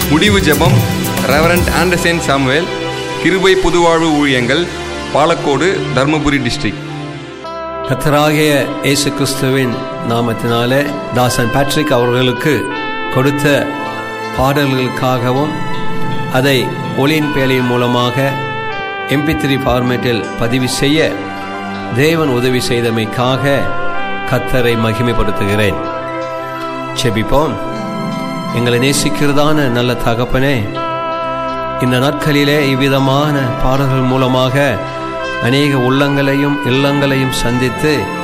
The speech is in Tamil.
முடிவு ஜெபம் ரெவரண்ட் ஆண்டர்சன் சாமுவேல் கிருபை புதுவாழ்வு ஊழியங்கள் பாலக்கோடு தர்மபுரி டிஸ்ட்ரிக்ட் கத்தராகிய இயேசு கிறிஸ்துவின் நாமத்தினாலே தாசன் பேட்ரிக் அவர்களுக்கு கொடுத்த பாடல்களுக்காகவும் அதை ஒளியின் பேழையின் மூலமாக எம்பி த்ரீ ஃபார்மேட்டில் பதிவு செய்ய தேவன் உதவி செய்தமைக்காக கத்தரை மகிமைப்படுத்துகிறேன் செபிப்போம் எங்களை நேசிக்கிறதான நல்ல தகப்பனே இந்த நாட்களிலே இவ்விதமான பாடல்கள் மூலமாக அநேக உள்ளங்களையும் இல்லங்களையும் சந்தித்து